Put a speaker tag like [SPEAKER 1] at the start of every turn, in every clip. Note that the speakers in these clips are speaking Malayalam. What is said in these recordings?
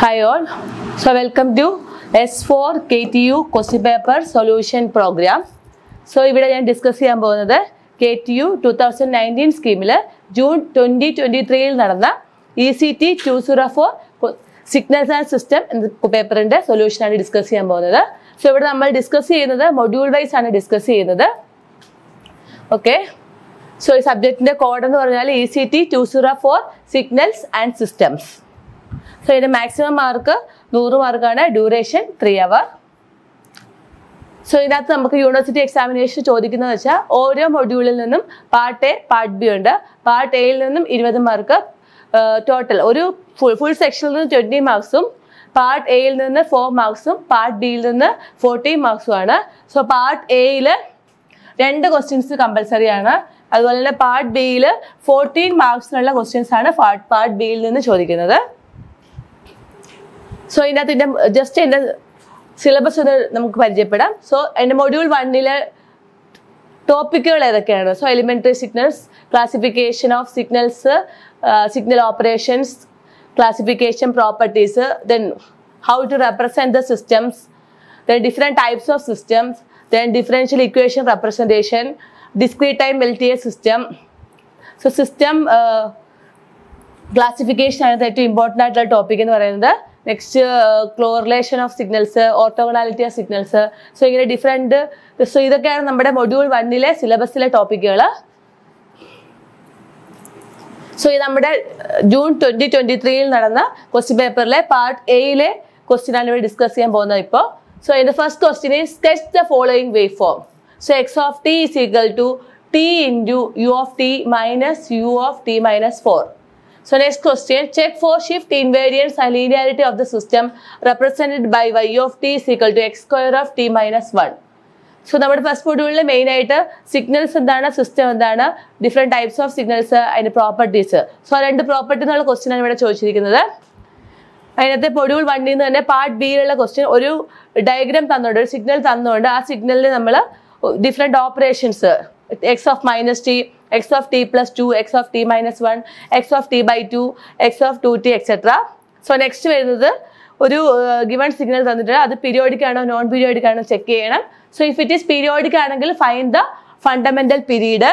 [SPEAKER 1] Hi all. So welcome to S4 KTU question paper solution program. So ഇവിടെ ഞാൻ ഡിസ്കസ് ചെയ്യാൻ പോകുന്നത് K T U two thousand nineteen സ്കീമിൽ ജൂൺ ട്വൻറ്റി ട്വൻറ്റി ത്രീയിൽ നടന്ന E C T two zero four signals and system എന്ന പേപ്പറിൻ്റെ സൊല്യൂഷനാണ് ഡിസ്കസ് ചെയ്യാൻ പോകുന്നത് സോ ഇവിടെ നമ്മൾ ഡിസ്കസ് ചെയ്യുന്നത് മൊഡ്യൂൾ വൈസ് ആണ് ഡിസ്കസ് ചെയ്യുന്നത് ഓക്കെ സോ ഈ സബ്ജക്റ്റിൻ്റെ കോഡ് എന്ന് പറഞ്ഞാൽ E C T two zero four signals and systems so ഇതിന്റെ മാക്സിമം മാർക്ക് നൂറ് മാർക്കാണ് ഡ്യൂറേഷൻ ത്രീ അവർ സോ ഇതിനകത്ത് നമുക്ക് യൂണിവേഴ്സിറ്റി എക്സാമിനേഷൻ ചോദിക്കുന്നത് വെച്ചാൽ ഓരോ മൊഡ്യൂളിൽ നിന്നും പാർട്ട് എ പാർട്ട് ബി ഉണ്ട് പാർട്ട് എയിൽ നിന്നും ഇരുപത് മാർക്ക് ടോട്ടൽ ഒരു ഫുൾ ഫുൾ സെക്ഷനിൽ നിന്ന് ട്വൻറ്റി മാർക്സും പാർട്ട് എയിൽ നിന്ന് ഫോർ മാർക്സും പാർട്ട് ബിയിൽ നിന്ന് ഫോർട്ടീൻ മാർക്സും ആണ് സോ പാർട്ട് എയിൽ രണ്ട് ക്വസ്റ്റ്യൻസ് കമ്പൽസറി ആണ് അതുപോലെ തന്നെ പാർട്ട് ബിയിൽ ഫോർട്ടീൻ മാർക്സിനുള്ള ക്വസ്റ്റ്യൻസ് ആണ് പാർട്ട് ബിയിൽ നിന്ന് ചോദിക്കുന്നത് സോ ഇതിനകത്ത് എൻ്റെ ജസ്റ്റ് എൻ്റെ സിലബസ് ഒന്ന് നമുക്ക് പരിചയപ്പെടാം സോ എൻ്റെ മൊഡ്യൂൾ വണ്ണിലെ ടോപ്പിക്കുകൾ ഏതൊക്കെയാണ് so elementary signals classification of signals signal operations classification properties then how to represent the systems then different types of systems then differential equation representation discrete time L T A system so system classification ആണ് ഏറ്റവും ഇമ്പോർട്ടൻ്റ് ആയിട്ടുള്ള ടോപ്പിക് എന്ന് പറയുന്നത് next correlation of signals orthogonality of signals so ഇങ്ങനെ ഡിഫറെൻറ്റ് സോ ഇതൊക്കെയാണ് നമ്മുടെ മൊഡ്യൂൾ വണ്ണിലെ സിലബസിലെ ടോപ്പിക്കുകൾ സോ ഇത് നമ്മുടെ ജൂൺ ട്വന്റി ട്വന്റി ത്രീയിൽ നടന്ന ക്വസ്റ്റ്യൻ പേപ്പറിലെ പാർട്ട് എയിലെ ക്വസ്റ്റ്യൻ ആണ് ഇവിടെ ഡിസ്കസ് ചെയ്യാൻ പോകുന്നത് ഇപ്പോൾ സോ ഇതിന്റെ first question is sketch the following wave form so X of T is equal to t into U of T minus u of T minus four So next question, check for shift invariance and linearity of the system represented by y of t is equal to x square of t minus 1. So നമ്മുടെ ഫസ്റ്റ് മൊഡ്യൂളിൽ മെയിൻ ആയിട്ട് സിഗ്നൽസ് എന്താണ് സിസ്റ്റം എന്താണ് ഡിഫറെൻറ്റ് ടൈപ്സ് ഓഫ് സിഗ്നൽസ് അതിൻ്റെ പ്രോപ്പർട്ടീസ് സോ രണ്ട് പ്രോപ്പർട്ടി എന്നുള്ള ക്വസ്റ്റ്യൻ ആണ് ഇവിടെ ചോദിച്ചിരിക്കുന്നത് അതിനകത്തെ മൊഡ്യൂൾ വണ്ണിൽ നിന്ന് തന്നെ പാർട്ട് ബിയിലുള്ള ക്വസ്റ്റ്യൻ ഒരു ഡയഗ്രാം തന്നുകൊണ്ട് ഒരു സിഗ്നൽ തന്നുകൊണ്ട് ആ സിഗ്നലിൽ നമ്മൾ different operations x of minus t X of t plus two X of T minus one x of t by two X of two T etcetera so next വരുന്നത് ഒരു ഗിവൺ സിഗ്നൽ തന്നിട്ട് അത് പീരിയോഡിക് ആണോ നോൺ പീരിയോഡിക് ആണോ ചെക്ക് ചെയ്യണം so if it is periodic ആണെങ്കിൽ find the fundamental period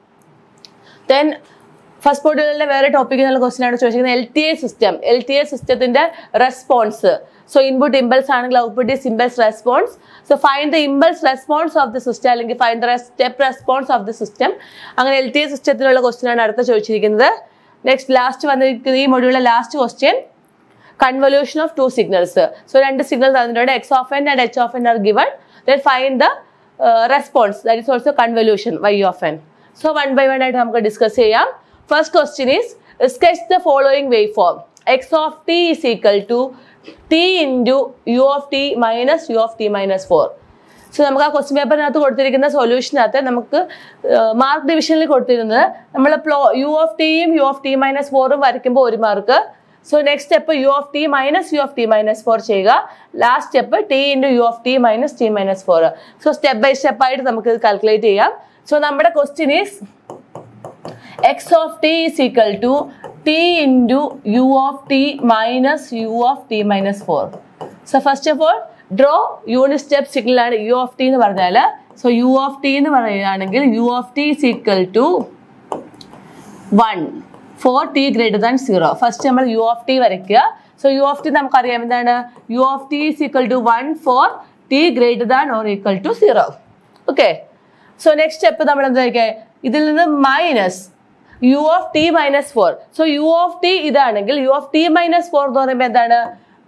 [SPEAKER 1] then first മോഡ്യൂളിലെ വേറെ ടോപ്പിക് എന്നുള്ള ക്വസ്റ്റൻ ആണ് ചോദിച്ചിരിക്കുന്നത് L T A system L T A സിസ്റ്റത്തിന്റെ റെസ്പോൺസ് സോ ഇൻപുട്ട് ഇമ്പൾസ് ആണെങ്കിൽ output is impulse response so find the impulse response of the system അല്ലെങ്കിൽ find the step response of the system അങ്ങനെ എൽ ടി എ സിസ്റ്റത്തിലുള്ള ക്വസ്റ്റൻ ആണ് അടുത്ത ചോദിച്ചിരിക്കുന്നത് നെക്സ്റ്റ് ലാസ്റ്റ് വന്നിരിക്കുന്ന ഈ മൊഡ്യൂളിലെ last question convolution of two signals so രണ്ട് സിഗ്നൽ തന്നിട്ടുണ്ട് X of n and h of n are given then find the response that is also convolution y of n so one by one ആയിട്ട് നമുക്ക് ഡിസ്കസ് ചെയ്യാം first question is sketch the following wave form x of T is equal to t into U of T minus u of T minus four so നമുക്ക് ആ ക്വസ്റ്റ്യൻ പേപ്പറിനകത്ത് കൊടുത്തിരിക്കുന്ന സൊല്യൂഷനകത്ത് നമുക്ക് മാർക്ക് ഡിവിഷനിൽ കൊടുത്തിരുന്നത് നമ്മൾ പ്ലോ യു ഓഫ് ടിയും യു ഓഫ് ടി മൈനസ് ഫോറും വരയ്ക്കുമ്പോൾ ഒരു mark so next step u of T minus u of T minus four ചെയ്യുക last step t into U of T minus T minus four so step by step ആയിട്ട് നമുക്ക് ഇത് കാൽക്കുലേറ്റ് ചെയ്യാം സോ നമ്മുടെ question is X of T is equal to t into U of T minus u of T minus four so first of all draw unit step signal ആണ് യു ഓഫ് ടി എന്ന് പറഞ്ഞാൽ സോ യു ഓഫ് ടി എന്ന് പറയുകയാണെങ്കിൽ u of T is equal to one for T greater than zero first നമ്മൾ യു ഓഫ് ടി വരയ്ക്കുക സോ യു ഓഫ് ടി നമുക്കറിയാം എന്താണ് u of T is equal to one for T greater than or equal to zero okay so next step നമ്മൾ എന്താ ഇതിൽ നിന്ന് minus u of T minus four so U of t ഇതാണെങ്കിൽ u of T minus four എന്ന് പറയുമ്പോൾ എന്താണ്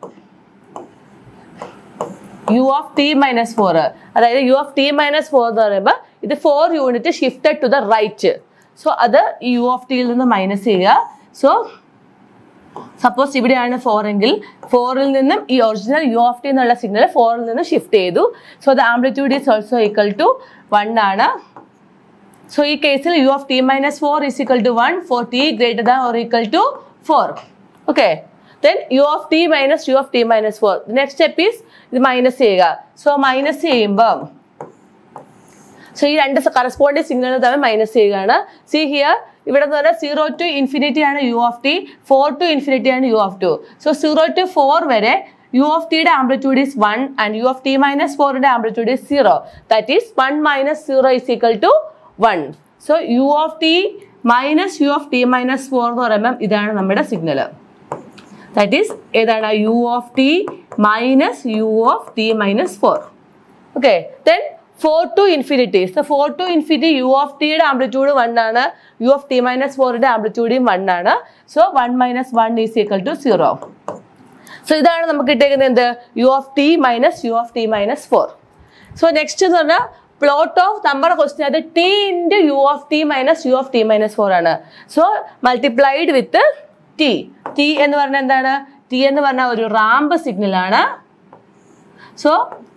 [SPEAKER 1] u of T minus four അതായത് u of T minus four എന്ന് പറയുമ്പോൾ ഇത് four unit shifted to the right so അത് യു ഓഫ് ടിയിൽ നിന്ന് മൈനസ് ചെയ്യുക സോ സപ്പോസ് ഇവിടെയാണ് ഫോർ എങ്കിൽ ഫോറിൽ നിന്നും ഈ ഒറിജിനൽ യു ഓഫ് ടി എന്നുള്ള സിഗ്നൽ ഫോറിൽ നിന്ന് ഷിഫ്റ്റ് ചെയ്തു so the amplitude is also equal to one ആണ് സോ ഈ കേസിൽ u of T minus four is equal to one for T greater than or equal to four okay then u of T minus u of T minus four next step is ഇത് മൈനസ് ചെയ്യുക സോ മൈനസ് ചെയ്യുമ്പോൾ സോ ഈ രണ്ട് കറസ്പോണ്ടിങ് സിഗ്നൽ തമ്മിൽ മൈനസ് ചെയ്യുകയാണ് സി ഹിയർ ഇവിടെ എന്ന് പറഞ്ഞാൽ സീറോ ടു ഇൻഫിനിറ്റി ആണ് u of t four to infinity ആണ് u of two so zero to four വരെ യു ഓഫ് ടിയുടെ amplitude is one and u of T minus ഫോറിന്റെ amplitude is zero that is one minus zero is equal to one so U of T minus u of T minus four എന്ന് പറയുമ്പോൾ ഇതാണ് നമ്മുടെ സിഗ്നൽ ദാറ്റ് ഈസ് ഏതാണ് u of T minus u of T minus four okay then four to infinity so four to infinity u of ടിയുടെ ആംപ്ലിറ്റ്യൂഡ് വൺ ആണ് യു ഓഫ് ടി മൈനസ് ഫോറിന്റെ ആംപ്ലിറ്റ്യൂഡും വൺ ആണ് so one minus one is equal to zero so ഇതാണ് നമുക്ക് കിട്ടിയിരിക്കുന്നത് എന്ത് u of T minus u of T minus four so next എന്ന് പറഞ്ഞാൽ പ്ലോട്ട് ഓഫ് നമ്മുടെ ക്വസ്റ്റ്യൻ അത് t into U of T minus u of T minus four ആണ് so multiplied with t t എന്ന് പറഞ്ഞാൽ എന്താണ് ടി എന്ന് പറഞ്ഞാൽ ഒരു റാമ്പ് സിഗ്നൽ ആണ് സോ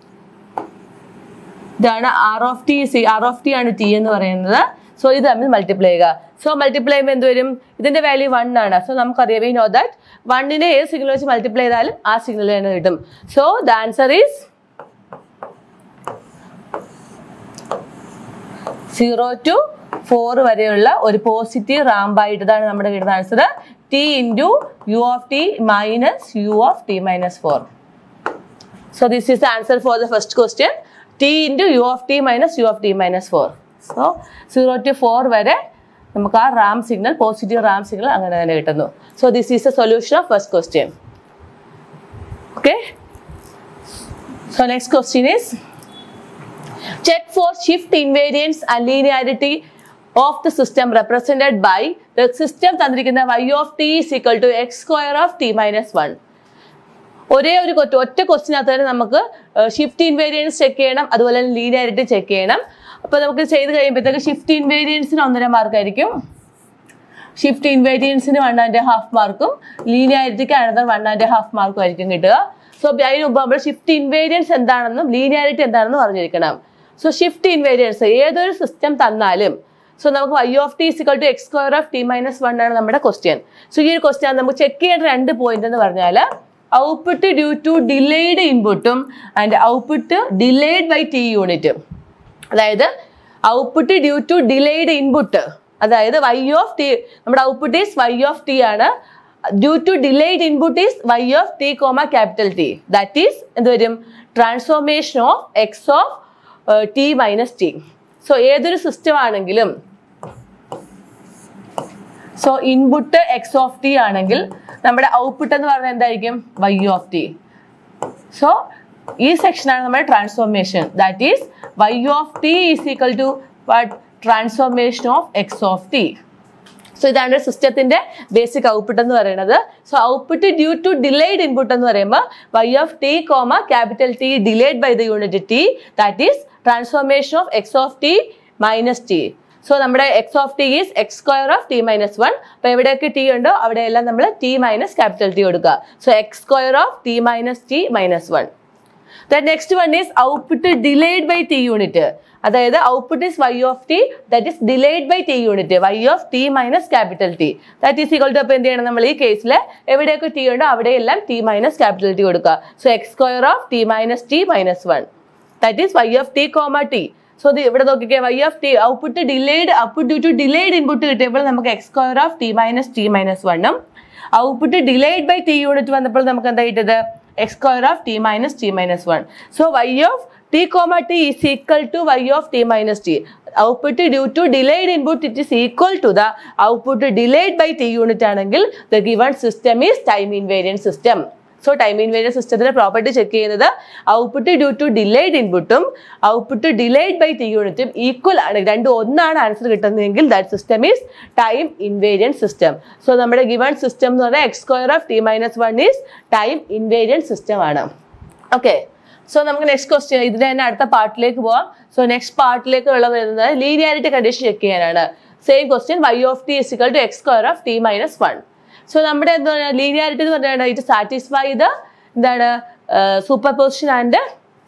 [SPEAKER 1] ഇതാണ് r of t c r of T ആണ് ടി എന്ന് പറയുന്നത് സോ ഇത് തമ്മിൽ മൾട്ടിപ്ലൈ ചെയ്യുക സോ മൾട്ടിപ്ലൈ ചെയ്യുമ്പോൾ എന്ത് വരും ഇതിന്റെ വാല്യൂ വൺ ആണ് സോ നമുക്കറിയാം വി നോ ദാറ്റ് വണ്ണിനെ ഏത് സിഗ്നൽ വെച്ച് മൾട്ടിപ്ലൈ ചെയ്താലും ആ സിഗ്നൽ തന്നെ കിട്ടും so the answer is zero to four വരെയുള്ള ഒരു പോസിറ്റീവ് റാമ്പായിട്ട് ഇതാണ് നമ്മുടെ കിട്ടുന്ന answer t into U of T minus u of T minus four So this is the answer for the first question. T into U of t minus U of t minus 4. So 0 to 4 വരെ നമുക്ക് ആ ramp signal positive ramp signal അങ്ങനെ തന്നെ കിട്ടുന്നു so this is a solution of first question okay so next question is check for shift invariance and linearity of the system represented by the system തന്നിരിക്കുന്ന y of t is equal to x square of t minus 1 ഒരേ ഒരു കൊ- ഒറ്റ ക്വസ്റ്റിനകത്ത് തന്നെ നമുക്ക് ഷിഫ്റ്റ് ഇൻവേരിയൻസ് ചെക്ക് ചെയ്യണം അതുപോലെ തന്നെ ലീനിയാരിറ്റി ചെക്ക് ചെയ്യണം അപ്പോൾ നമുക്ക് ചെയ്ത് കഴിയുമ്പോഴത്തേക്ക് ഷിഫ്റ്റ് ഇൻവേരിയൻസിന് ഒന്നര മാർക്കായിരിക്കും ഷിഫ്റ്റ് ഇൻവേരിയൻസിന് വൺ ആൻഡ് ഹാഫ് മാർക്കും ലീനിയാരിറ്റിക്ക് അനന്തരം വൺ ആൻഡ് ഹാഫ് മാർക്കും ആയിരിക്കും കിട്ടുക സോ അതിന് മുമ്പ് നമ്മൾ ഷിഫ്റ്റ് ഇൻവേരിയൻസ് എന്താണെന്നും ലീനിയാരിറ്റി എന്താണെന്നും അറിഞ്ഞിരിക്കണം സോ ഷിഫ്റ്റ് ഇൻവേരിയൻസ് ഏതൊരു സിസ്റ്റം തന്നാലും സോ നമുക്ക് y of T is equal to x square of T minus one ആണ് നമ്മുടെ ക്വസ്റ്റ്യൻ സോ ഈ ഒരു ക്വസ്റ്റ്യൻ നമുക്ക് ചെക്ക് ചെയ്യേണ്ട രണ്ട് പോയിന്റ് എന്ന് പറഞ്ഞാൽ ഔട്ട്പുട്ട് ഡ്യൂ ടു ഡിലേഡ് ഇൻപുട്ടും and output delayed by T യൂണിറ്റും അതായത് output due to delayed input അതായത് വൈ ഓഫ് ടി നമ്മുടെ output is Y of T ആണ് due to delayed input is Y of t comma capital T that is എന്ത് വരും transformation of X of T minus T so ഏതൊരു സിസ്റ്റം ആണെങ്കിലും so input x of t ആണെങ്കിൽ നമ്മുടെ ഔട്ട്പുട്ട് എന്ന് പറഞ്ഞാൽ എന്തായിരിക്കും വൈ ഓഫ് ടി സോ ഈ സെക്ഷനാണ് നമ്മുടെ transformation that is Y of T is equal to what transformation of X of T so ഇതാണ് സിസ്റ്റത്തിന്റെ ബേസിക് ഔട്ട്പുട്ട് എന്ന് പറയുന്നത് so output due to delayed input എന്ന് പറയുമ്പോൾ y of t comma capital T delayed by the unit T that is transformation of X of T minus T so നമ്മുടെ x of T is x square of T minus one അപ്പൊ എവിടെയൊക്കെ ടി ഉണ്ടോ അവിടെയെല്ലാം നമ്മൾ ടി മൈനസ് ക്യാപിറ്റൽ ടി കൊടുക്കുക so x square of T minus T minus one the next one is output delayed by T unit അതായത് output is Y of T that is delayed by T unit y of T minus capital T that is equal to അപ്പോൾ എന്ത് ചെയ്യണം നമ്മൾ ഈ കേസിൽ എവിടെയൊക്കെ ടി ഉണ്ടോ അവിടെയെല്ലാം ടി മൈനസ് ക്യാപിറ്റൽ ടി കൊടുക്കുക so x square of T minus T minus one that is Y of t comma T so ഇത് ഇവിടെ നോക്കിക്കേ y of t output delayed output due to delayed input കിട്ടിയപ്പോൾ നമുക്ക് x square of T minus T minus വണ്ണും output delayed by T unit വന്നപ്പോൾ നമുക്ക് എന്താ കിട്ടിയത് x square of T minus T minus one so Y of t comma T is equal to y of T minus T output due to delayed input it is equal to the output delayed by T unit ആണെങ്കിൽ the given system is time invariant system so time invariant സിസ്റ്റത്തിന്റെ പ്രോപ്പർട്ടി ചെക്ക് ചെയ്യുന്നത് ഔട്ട്പുട്ട് ഡ്യൂ ടു ഡിലേഡ് ഇൻപുട്ടും ഔട്ട്പുട്ട് ഡിലേഡ് ബൈ ടി യൂണിറ്റും ഈക്വൽ ആണ് രണ്ടും ഒന്നാണ് ആൻസർ കിട്ടുന്നതെങ്കിൽ that system is time invariant system so നമ്മുടെ ഗിവൺ സിസ്റ്റം എന്ന് പറഞ്ഞാൽ x square of T minus one is time invariant system ആണ് ഓക്കെ സോ നമുക്ക് നെക്സ്റ്റ് ക്വസ്റ്റ്യൻ ഇതിന്റെ തന്നെ അടുത്ത പാർട്ടിലേക്ക് പോവാം സോ നെക്സ്റ്റ് പാർട്ടിലേക്ക് ഉള്ള വരുന്നത് ലീനിയാരിറ്റി കണ്ടീഷൻ ചെക്ക് ചെയ്യാനാണ് same question y of T is equal to x square of T minus one so നമ്മുടെ എന്താ പറയുക ലീനിയാരിറ്റി എന്ന് പറഞ്ഞാൽ ഇറ്റ് സാറ്റിസ്ഫൈ ദ എന്താണ് superposition and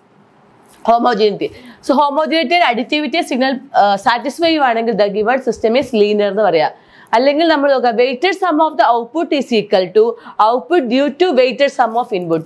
[SPEAKER 1] homogeneity so homogeneity additivity signal satisfy ആണെങ്കിൽ the given system is linear എന്ന് പറയാം അല്ലെങ്കിൽ നമ്മൾ നോക്കുക weighted sum of the output is equal to output due to weighted sum of input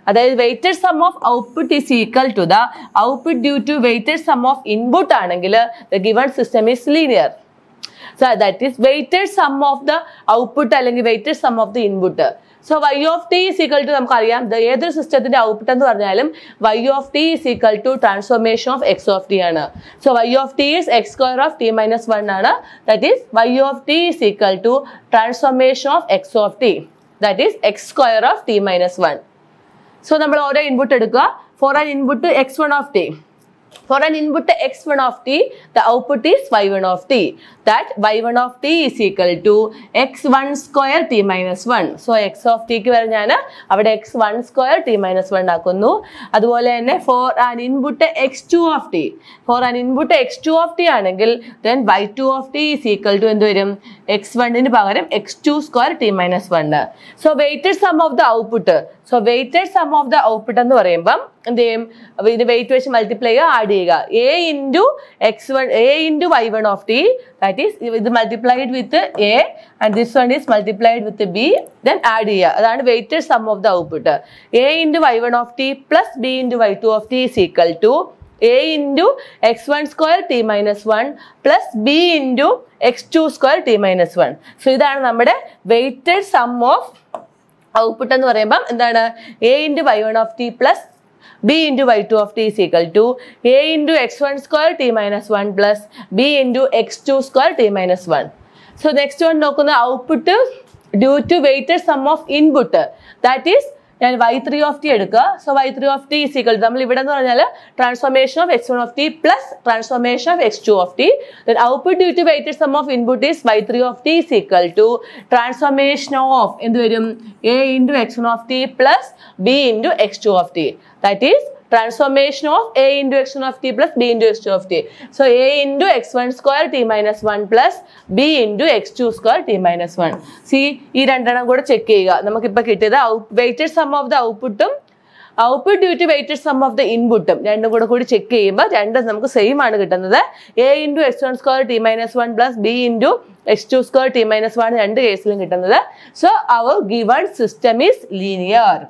[SPEAKER 1] അതായത് weighted sum of output is equal to the output due to weighted sum of input ആണെങ്കിൽ the given system is linear so that is weighted sum of the output അല്ലെങ്കിൽ weighted sum of the input so Y of T is equal to നമുക്കറിയാം ദ ഏതൊരു സിസ്റ്റത്തിന്റെ ഔട്ട്പുട്ട് എന്ന് പറഞ്ഞാലും y of T is equal to transformation of X of T ആണ് so Y of T is x square of T minus one ആണ് that is Y of T is equal to transformation of X of T that is x square of T minus one so നമ്മൾ ഓരോ ഇൻപുട്ട് എടുക്കുക for an input x one of t For an input x1 of t, the output is y1 of t. That y1 of t is equal to x1 square t minus 1. So x of t ക്ക് വരെ ഞാൻ അവിടെ x1 square t minus 1 ആക്കുന്നു അതുപോലെ തന്നെ for an input x two of t for an input x two of t ആണെങ്കിൽ then y two of T is equal to എന്ത് വരും എക്സ് വണ്ണിന് പകരം x two square t minus one so weighted sum of the output so weighted sum of the output എന്ന് പറയുമ്പം എന്ത് ചെയ്യും ഇത് വെയിറ്റ് വെച്ച് മൾട്ടിപ്ലൈ ചെയ്യുക ആഡ് ചെയ്യുക a into x one a into y one of T that is ഇത് multiplied with a and this one is multiplied with b then add ചെയ്യുക അതാണ് weighted sum of the output a into y one of t plus b into y two of T is equal to a into x one square t minus one plus b into x two square t minus one so ഇതാണ് നമ്മുടെ വെയിറ്റഡ് സം ഓഫ് ഔട്ട്പുട്ട് എന്ന് പറയുമ്പം എന്താണ് a into y one of t plus b into y two of t is equal to a into x one square t minus one plus b into x two square t minus one so next one നോക്കുന്ന output due to weighted sum of input that is ഞാൻ വൈ ത്രീ ഓഫ് ടി എടുക്കുക so y three of T is equal നമ്മൾ ഇവിടെ എന്ന് പറഞ്ഞാൽ transformation of x one of t plus transformation of x two of t then output due to weighted sum of input is y three of T is equal to transformation of എന്ത് വരും a into x one of t plus b into x two of T that is transformation of a into x1 of t plus b into x2 of t. So a into x1 square t minus 1 plus b into x2 square t minus 1. See ഈ രണ്ടെണ്ണം കൂടെ ചെക്ക് ചെയ്യുക നമുക്കിപ്പോൾ കിട്ടിയത് വെയിറ്റഡ് സം ഓഫ് ദ ഔട്ട്പുട്ടും output due to weighted sum of the ഇൻപുട്ടും രണ്ടും കൂടെ കൂടി ചെക്ക് ചെയ്യുമ്പോൾ രണ്ടും നമുക്ക് സെയിം ആണ് കിട്ടുന്നത് a into x one square t minus one plus b into x two square t minus one രണ്ട് കേസിലും കിട്ടുന്നത് so our given system is linear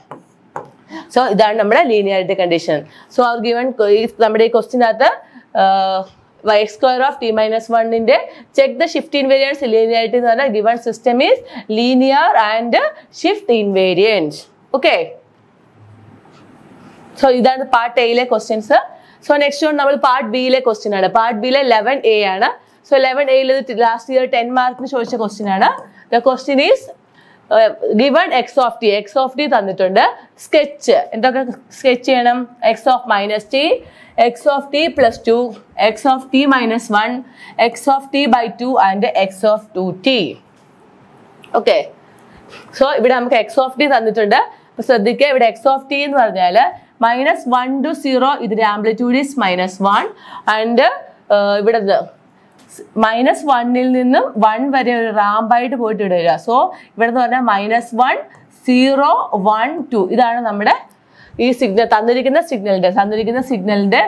[SPEAKER 1] so ഇതാണ് നമ്മുടെ linearity condition so our given നമ്മുടെ ഈ ക്വസ്റ്റിനകത്ത് y square of T minus വണ്ണിന്റെ check the shift invariance linearity എന്ന് പറഞ്ഞാൽ given system is linear and shift invariance okay so ഇതാണ് പാർട്ട് എയിലെ ക്വസ്റ്റ്യൻസ് സോ നെക്സ്റ്റ് വൺ നമ്മൾ പാർട്ട് ബിയിലെ ക്വസ്റ്റ്യൻ ആണ് പാർട്ട് ബിയിലെ ലെവൻ എ ആണ് സോ ലെവൻ എയിൽ ലാസ്റ്റ് ഇയർ ടെൻ മാർക്കിന് ചോദിച്ച ക്വസ്റ്റ്യൻ ആണ് the question is given x of T X of T തന്നിട്ടുണ്ട് സ്കെച്ച് എന്തൊക്കെ സ്കെച്ച് ചെയ്യണം x of minus t X of t plus two X of T minus one x of t by two and x of two t okay so ഇവിടെ നമുക്ക് എക്സ് ഓഫ് ടി തന്നിട്ടുണ്ട് അപ്പൊ ശ്രദ്ധിക്കുക ഇവിടെ എക്സ് ഓഫ് ടി എന്ന് പറഞ്ഞാൽ മൈനസ് വൺ ടു സീറോ ഇതിന്റെ amplitude is minus one and ഇവിടെ മൈനസ് വണ്ണിൽ നിന്നും വൺ വരെ ഒരു റാമ്പായിട്ട് പോയിട്ട് ഇടുക സോ ഇവിടെ എന്ന് പറഞ്ഞാൽ minus one zero one two ഇതാണ് നമ്മുടെ ഈ സിഗ്നൽ തന്നിരിക്കുന്ന സിഗ്നലിന്റെ തന്നിരിക്കുന്ന സിഗ്നലിന്റെ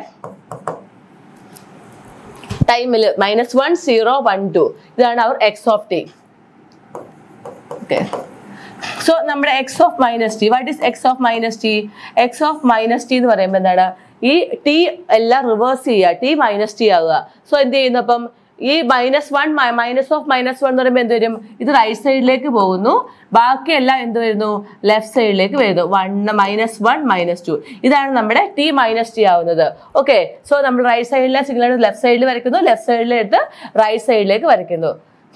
[SPEAKER 1] ടൈമിൽ minus one zero one two ഇതാണ് our x of T okay so നമ്മുടെ x of minus t what is X of minus t X of minus t എന്ന് പറയുമ്പോൾ എന്താണ് ഈ ടി എല്ലാം റിവേഴ്സ് ചെയ്യുക ടി മൈനസ് ടി ആവുക സോ എന്ത് ചെയ്യുന്നു അപ്പം ഈ minus one minus of minus one എന്ന് പറയുമ്പോൾ എന്ത് വരും ഇത് റൈറ്റ് സൈഡിലേക്ക് പോകുന്നു ബാക്കിയെല്ലാം എന്ത് വരുന്നു ലെഫ്റ്റ് സൈഡിലേക്ക് വരുന്നു one minus one minus two ഇതാണ് നമ്മുടെ ടി മൈനസ് ടി ആവുന്നത് ഓക്കെ സോ നമ്മൾ റൈറ്റ് സൈഡിലെ സിഗ്നൽ ലെഫ്റ്റ് സൈഡിൽ വരയ്ക്കുന്നു ലെഫ്റ്റ് സൈഡിലെടുത്ത് റൈറ്റ് സൈഡിലേക്ക് വരയ്ക്കുന്നു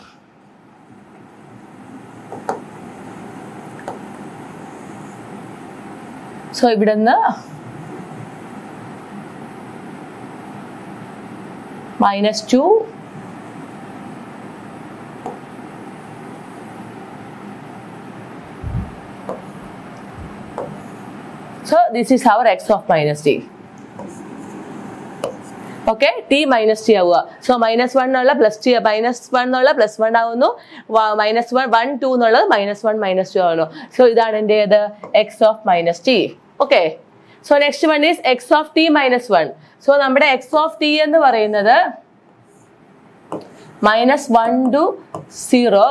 [SPEAKER 1] സോ ഇവിടുന്ന് minus two So this is our x of minus t. Okay t minus t ആവുക സോ മൈനസ് വൺ എന്നുള്ള പ്ലസ് ടി മൈനസ് വൺ എന്നുള്ള പ്ലസ് വൺ ആവുന്നു മൈനസ് വൺ വൺ ടു എന്നുള്ളത് മൈനസ് വൺ മൈനസ് ടു ആവുന്നു സോ ഇതാണ് എൻ്റെ ഏത് x of minus t okay so next one is X of T minus one so നമ്മുടെ എക്സ് ഓഫ് ടി എന്ന് പറയുന്നത് minus one to zero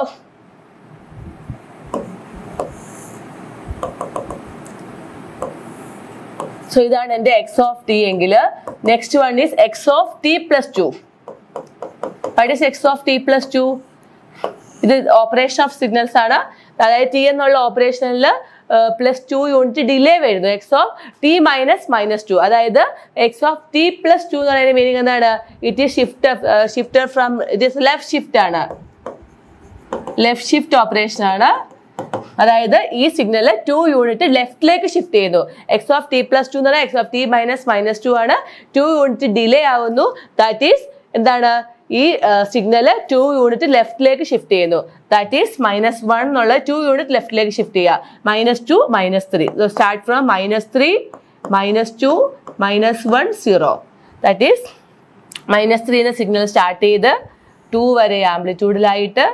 [SPEAKER 1] so ഇതാണ് എൻ്റെ എക്സ് ഓഫ് ടി എങ്കിൽ next one is X of t plus two white is x of t plus two ഇത് ഓപ്പറേഷൻ ഓഫ് സിഗ്നൽസ് ആണ് അതായത് ടി എന്നുള്ള ഓപ്പറേഷനിൽ പ്ലസ് ടു യൂണിറ്റ് ഡിലേ വരുന്നു x of T minus minus two അതായത് X of t plus two എന്ന് പറയുന്ന മീനിങ് എന്താണ് it is shift shifter from it is left shift ആണ് ലെഫ്റ്റ് ഷിഫ്റ്റ് ഓപ്പറേഷൻ ആണ് അതായത് ഈ സിഗ്നൽ ടു യൂണിറ്റ് ലെഫ്റ്റിലേക്ക് ഷിഫ്റ്റ് ചെയ്യുന്നു X of t plus two എന്ന് പറഞ്ഞാൽ X of T minus minus two ആണ് ടു യൂണിറ്റ് ഡിലേ ആവുന്നു ദാറ്റ് ഈസ് എന്താണ് ഈ സിഗ്നൽ ടു യൂണിറ്റ് ലെഫ്റ്റിലേക്ക് ഷിഫ്റ്റ് ചെയ്യുന്നു ദാറ്റ് ഈസ് മൈനസ് വൺ എന്നുള്ള ടു യൂണിറ്റ് ലെഫ്റ്റിലേക്ക് ഷിഫ്റ്റ് ചെയ്യുക minus two minus three start from minus three minus two minus one zero that is minus three എന്ന സിഗ്നൽ സ്റ്റാർട്ട് ചെയ്ത് ടു വരെ ആംപ്ലിറ്റ്യൂഡിലായിട്ട്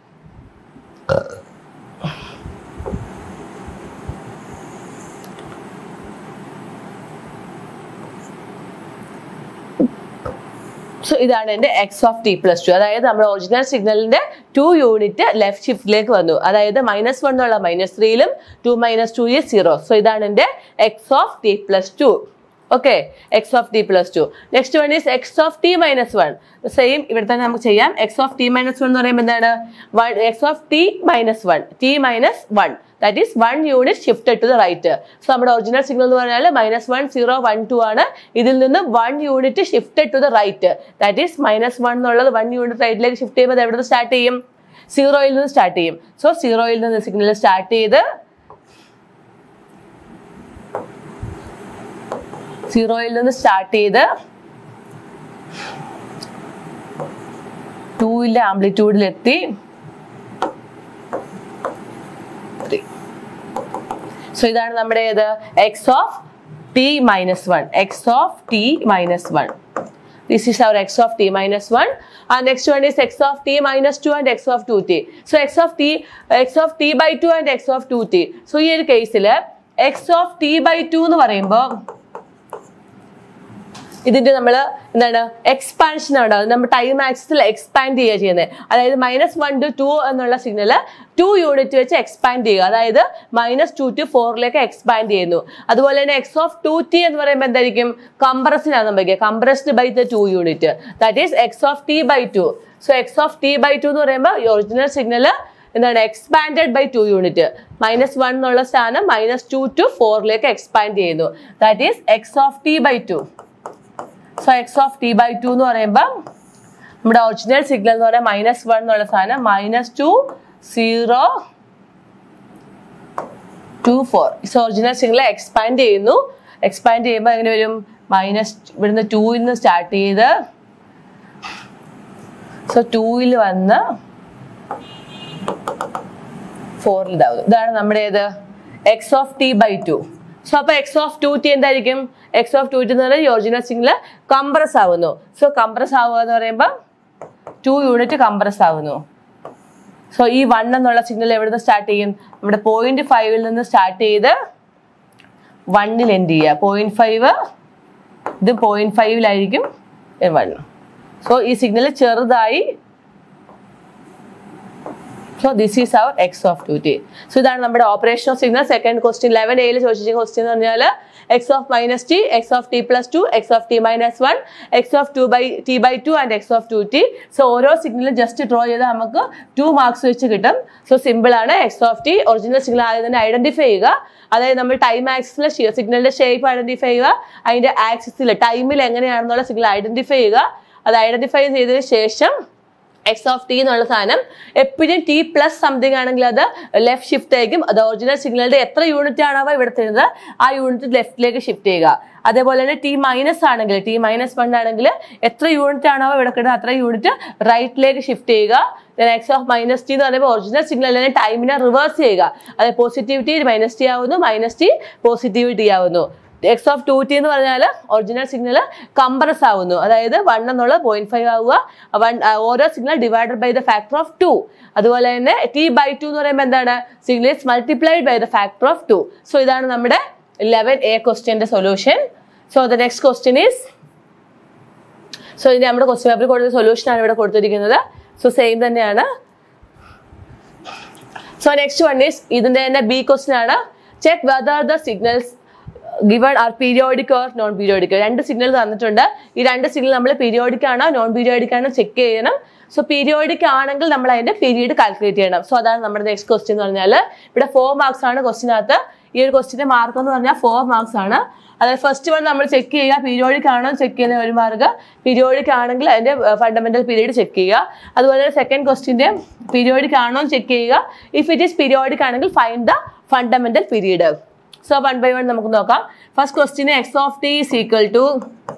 [SPEAKER 1] സോ ഇതാണ് എൻ്റെ X of t plus two അതായത് നമ്മുടെ ഒറിജിനൽ സിഗ്നലിന്റെ ടു യൂണിറ്റ് ലെഫ്റ്റ് ഷിഫ്റ്റിലേക്ക് വന്നു അതായത് മൈനസ് വൺ എന്നുള്ള മൈനസ് ത്രീയിലും two minus two is zero so ഇതാണ് എൻ്റെ X of t plus two okay x of t plus two next one is X of T minus one same ഇവിടെ തന്നെ നമുക്ക് ചെയ്യാം x of T minus one എന്ന് പറയുമ്പോൾ എന്താണ് one x of T minus one t minus one that is one unit shifted to the right so നമ്മുടെ ഒറിജിനൽ സിഗ്നൽ എന്ന് പറഞ്ഞാൽ minus one zero one two ആണ് ഇതിൽ നിന്ന് one unit shifted to the right that is minus one എന്നുള്ളത് വൺ യൂണിറ്റ് റൈറ്റിലേക്ക് ഷിഫ്റ്റ് ചെയ്യുമ്പോൾ എവിടെ നിന്ന് സ്റ്റാർട്ട് ചെയ്യും സീറോയിൽ നിന്ന് സ്റ്റാർട്ട് ചെയ്യും സോ സീറോയിൽ നിന്ന് സിഗ്നൽ സ്റ്റാർട്ട് ചെയ്ത് സീറോയിൽ നിന്ന് സ്റ്റാർട്ട് ചെയ്ത് ടൂവിലെ ആംപ്ലിറ്റ്യൂഡിലെത്തി ത്രീ സോ ഇതാണ് നമ്മുടെ ഏത് x of T minus one x of T minus one this is our x of T minus one ആ next one is X of T minus two and x of two t so X of T X of t by two and x of two t so ഈ ഒരു കേസിൽ x of t by two എന്ന് പറയുമ്പോൾ ഇതിന്റെ നമ്മൾ എന്താണ് എക്സ്പാൻഷൻ ആണ് അത് നമ്മൾ ടൈം ആക്സിൽ എക്സ്പാൻഡ് ചെയ്യുക ചെയ്യുന്നത് അതായത് മൈനസ് വൺ ടു ടു എന്നുള്ള സിഗ്നൽ ടു യൂണിറ്റ് വെച്ച് എക്സ്പാൻഡ് ചെയ്യുക അതായത് മൈനസ് ടു ടു ഫോറിലേക്ക് എക്സ്പാൻഡ് ചെയ്യുന്നു അതുപോലെ തന്നെ എക്സ് ഓഫ് ടു ടി എന്ന് പറയുമ്പോൾ എന്തായിരിക്കും കംപ്രസിനാണ് നമുക്ക് compressed by the two unit that is X of t by two so X of t by two എന്ന് പറയുമ്പോൾ ഒറിജിനൽ സിഗ്നൽ എന്താണ് expanded by two unit minus one എന്നുള്ള സ്ഥാനം മൈനസ് ടു ടു ഫോറിലേക്ക് എക്സ്പാൻഡ് ചെയ്യുന്നു that is X of t by two so X of t by two എന്ന് പറയുമ്പോൾ നമ്മുടെ ഒറിജിനൽ സിഗ്നൽ എന്ന് പറയുന്നത് മൈനസ് വൺ എന്നുള്ള സാധനം minus two zero to four so original signal expand ചെയ്യുന്നു എക്സ്പാൻഡ് ചെയ്യുമ്പോൾ എങ്ങനെ വരും മൈനസ് ഇവിടുന്ന് ടൂയിൽ നിന്ന് സ്റ്റാർട്ട് ചെയ്ത് സോ ടൂയിൽ വന്ന് ഫോറിൽ ഇതാവും ഇതാണ് നമ്മുടെ ഏത് x of t by two so അപ്പൊ എക്സ് ഓഫ് ടു ടി എന്തായിരിക്കും എക്സ് ഓഫ് ടു ടി എന്ന് പറയുന്നത് ഒറിജിനൽ സിഗ്നൽ കംപ്രസ് ആവുന്നു സോ കംപ്രസ് ആവുക എന്ന് പറയുമ്പോൾ ടു യൂണിറ്റ് കംപ്രസ് ആവുന്നു സോ ഈ വൺ എന്നുള്ള സിഗ്നൽ എവിടെ നിന്ന് സ്റ്റാർട്ട് ചെയ്യും നമ്മുടെ പോയിന്റ് ഫൈവിൽ നിന്ന് സ്റ്റാർട്ട് ചെയ്ത് വണ്ണിൽ എൻഡ് ചെയ്യുക പോയിന്റ് ഫൈവ് ഇത് പോയിന്റ് ഫൈവിലായിരിക്കും വൺ സോ ഈ സിഗ്നൽ ചെറുതായി so this is our x of two t so ഇതാണ് നമ്മുടെ operation of signal second question eleven എയിൽ ചോദിച്ച ക്വസ്റ്റ്യൻ എന്ന് പറഞ്ഞാൽ X of minus t X of t plus two X of T minus one x of two by t by two and x of two t so ഓരോ സിഗ്നലും ജസ്റ്റ് ഡ്രോ ചെയ്താൽ നമുക്ക് ടു മാർക്സ് വെച്ച് കിട്ടും സോ സിമ്പിൾ ആണ് X of t original signal ആദ്യം തന്നെ ഐഡന്റിഫൈ ചെയ്യുക അതായത് നമ്മൾ ടൈം ആക്സിസിലെ സിഗ്നലിന്റെ ഷേപ്പ് ഐഡന്റിഫൈ ചെയ്യുക അതിന്റെ ആക്സിസിൽ ടൈമിൽ എങ്ങനെയാണെന്നുള്ള സിഗ്നൽ ഐഡന്റിഫൈ ചെയ്യുക അത് ഐഡന്റിഫൈ ചെയ്തതിന് ശേഷം എക്സ് ഓഫ് ടി എന്നുള്ള സാധനം എപ്പോഴും ടി പ്ലസ് സംതിങ് ആണെങ്കിൽ അത് ലെഫ്റ്റ് ഷിഫ്റ്റ് ആയിരിക്കും അത് ഒറിജിനൽ സിഗ്നലിന്റെ എത്ര യൂണിറ്റ് ആണോ ഇവിടെ തരുന്നത് ആ യൂണിറ്റ് ലെഫ്റ്റിലേക്ക് ഷിഫ്റ്റ് ചെയ്യുക അതേപോലെ തന്നെ ടി മൈനസ് ആണെങ്കിൽ ടി മൈനസ് വൺ ആണെങ്കിൽ എത്ര യൂണിറ്റ് ആണോ ഇവിടെ കിട്ടുന്നത് അത്ര യൂണിറ്റ് റൈറ്റിലേക്ക് ഷിഫ്റ്റ് ചെയ്യുക എക്സ് ഓഫ് മൈനസ് ടി എന്ന് പറയുമ്പോൾ ഒറിജിനൽ സിഗ്നലിനെ ടൈമിനെ റിവേഴ്സ് ചെയ്യുക അത് പോസിറ്റിവിറ്റി മൈനസ് ടി ആവുന്നു മൈനസ് ടി പോസിറ്റിവിറ്റി ആവുന്നു എക്സ് ഓഫ് ടു ടി എന്ന് പറഞ്ഞാൽ ഒറിജിനൽ സിഗ്നൽ കംപ്രസ് ആവുന്നു അതായത് വൺ എന്നുള്ളത് പോയിന്റ് ഫൈവ് ആവുക വൺ ഓരോ signal divided by the factor of two അതുപോലെ തന്നെ ടി ബൈ ടു എന്ന് പറയുമ്പോൾ എന്താണ് signal is multiplied by the factor of two so ഇതാണ് നമ്മുടെ ലെവൻ എ ക്വസ്റ്റ്യന്റെ solution so the next question is so ഇതിന്റെ നമ്മുടെ ക്വസ്റ്റ്യൻ പേപ്പറിൽ കൊടുത്ത സൊല്യൂഷൻ ആണ് ഇവിടെ കൊടുത്തിരിക്കുന്നത് സോ സെയിം തന്നെയാണ് സോ നെക്സ്റ്റ് വൺ ഈസ് ഇതിന്റെ തന്നെ ബി ക്വസ്റ്റ്യൻ ആണ് check whether the signals given are periodic or non periodic രണ്ട് സിഗ്നൽ തന്നിട്ടുണ്ട് ഈ രണ്ട് സിഗ്നൽ നമ്മൾ പീരിയോഡിക് ആണോ നോൺ പീരിയോഡിക് ആണോ ചെക്ക് ചെയ്യണം സോ പീരിയോഡിക് ആണെങ്കിൽ നമ്മൾ അതിന്റെ പീരീഡ് കാൽക്കുലേറ്റ് ചെയ്യണം സോ അതാണ് നമ്മുടെ നെക്സ്റ്റ് ക്വസ്റ്റ്യൻ എന്ന് പറഞ്ഞാൽ ഇവിടെ ഫോർ മാർക്സ് ആണ് ക്വസ്റ്റിനകത്ത് ഈ ഒരു ക്വസ്റ്റിന്റെ മാർക്ക് എന്ന് പറഞ്ഞാൽ ഫോർ മാർക്സ് ആണ് അതായത് ഫസ്റ്റ് വൺ നമ്മൾ ചെക്ക് ചെയ്യുക പീരിയോഡിക് ആണോ ചെക്ക് ചെയ്യുന്ന ഒരു മാർക്ക് പീരിയോഡിക് ആണെങ്കിൽ അതിന്റെ ഫണ്ടമെന്റൽ പീരീഡ് ചെക്ക് ചെയ്യുക അതുപോലെ സെക്കൻഡ് ക്വസ്റ്റിന്റെ പീരിയോഡിക് ആണോ ചെക്ക് ചെയ്യുക ഇഫ് ഇറ്റ് ഈസ് പീരിയോഡിക് ആണെങ്കിൽ find the fundamental period so one by one നമുക്ക് നോക്കാം ഫസ്റ്റ് ക്വസ്റ്റിന് x of T is equal to